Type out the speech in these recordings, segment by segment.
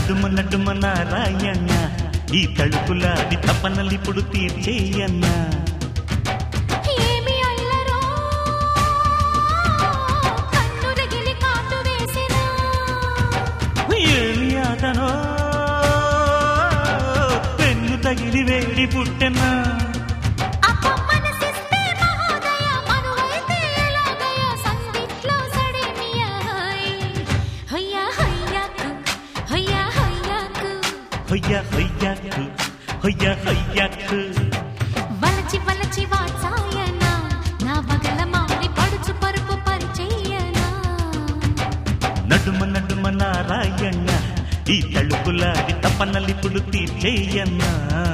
నడుమ నడుమ నారాయణ ఈ తడుపులాడి తపనలిప్పుడు తీర్చేయన్నా ఏమి అల్లరో కన్ను రగిలి కాటు వేసినా ఏమి అతనో పెన్ను తగిలి వేడి పుట్టెనా అప్ప మనసిస్తే మహోదయ మనువైతే ఎలాగయ సందిట్లో సడేమియ హయ్యా హయ్యాకు హయ్యా హయ్యాకు హొయ్య హొయ్యకు హొయ్య హొయ్యకు వలచి వలచి వాచాయన నా బగల మారి పడుచు పరుపు పరిచయ్యనా నడుమ నడుమ నారాయణ ఈ తడుపులాడి తపనలిప్పుడు తీర్చేయన్నా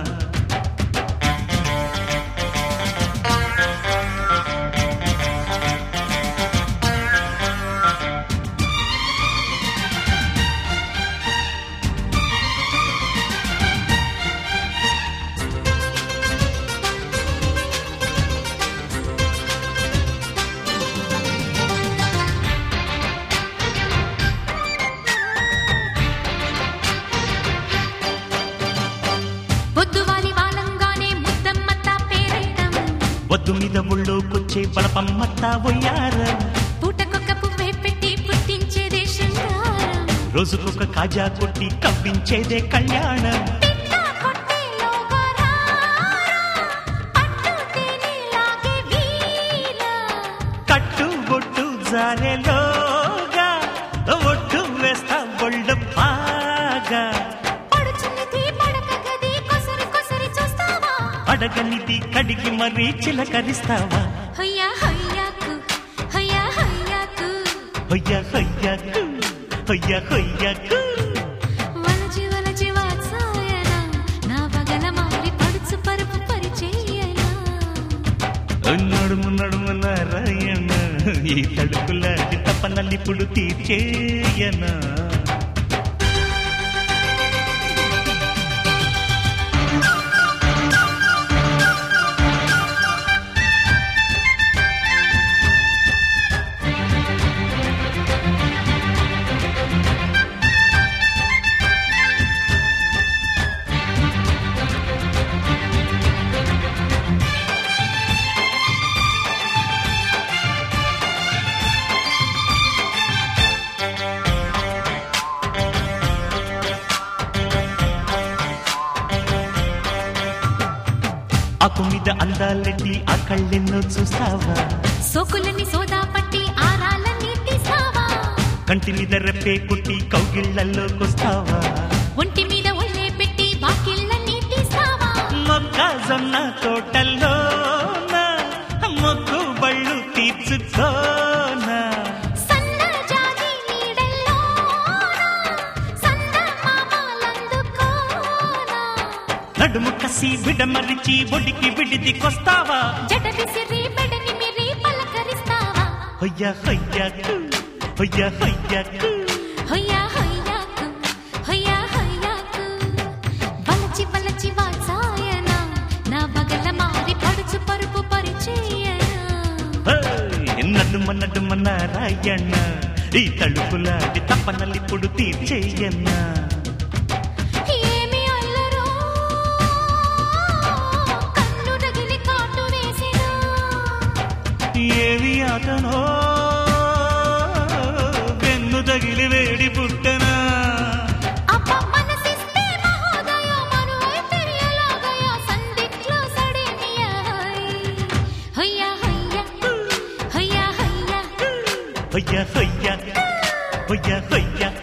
పొద్దువాలి వాలంగానే ముద్దమ్మత్త పేరట్టం వద్దు మీద ఒళ్ళోకొచ్చే బలపమ్మత్తా ఒయ్యారం పూటకొక్క పువ్వే పెట్టి పుట్టించేదే శృంగారం రోజుకొక కాజా కొట్టి కవ్వించేదే కళ్యాణం పిట్ట కొట్టేలోగా రారా, పట్టు తేనెలాగే వీలా. కట్టు బొట్టు జారెలోగా ఒట్టు వేస్తా ఒళ్ళు బాగా పడుచున్నది పడక గది కొసరి కొసరి చూస్తావా అడగనిది కడిగి మరీ చిలకరిస్తావా హయ్యా హయ్యాకు హయ్యా హయ్యాకు హొయ్య హొయ్యకు హొయ్య హొయ్యకు వలచి వలచి వాత్సాయన నా బగల మారి పడుచు పరుపు పరిచయ్యనా నడుము నడుము నారాయణ ఈ తడుపులాడి తపనలిప్పుడు తీర్చేయనా ఆకు మీద అందాలెట్టి ఆ కళ్ళెన్నో చూస్తావా సోకులని సోదా పట్టి ఆరాలన్నీ తీసావా కంటి మీద రెప్పే కుట్టి కౌగిళ్లలోకొస్తావా ఒంటి మీద ఒళ్ళే పెట్టి బాకిళ్ళన్నీ తీసావా మొక్కజొన్న తోటల్లోన మొక్కు బళ్ళు తీర్చుకోనా సన్న జాజి నీడల్లోనా సన్న మామలందుకోనా నడుము కసి విడమరిచి ఒడికి విడిదికొస్తావా జడ విసిరి మెడని మిరి పలకరిస్తావా హొయ్య హొయ్యకు హొయ్య హొయ్యకు హయ్యా హయ్యాకు హయ్యా హయ్యాకు వలచి వలచి వాచాయన నా బగల మారి పడుచు పరుపు పరిచయనా హేయ్, నడుమ నడుమ నారాయణ ఈ తలుపులాడి తపనలిప్పుడు తీర్చేయన్నా ఏమి అల్లరో కన్ను రగిలి కాటు వేసినా ఏవి అతనో వెన్ను తగిలి వేడి పుట్టనా అప్ప మనసిస్తే మహోదయ మనువైతే ఎలాగయ సందిట్లో సడేమియ హయ్యా హయ్యా హయ్యా హయ్యా హొయ్య హొయ్య హొయ్య హొయ్య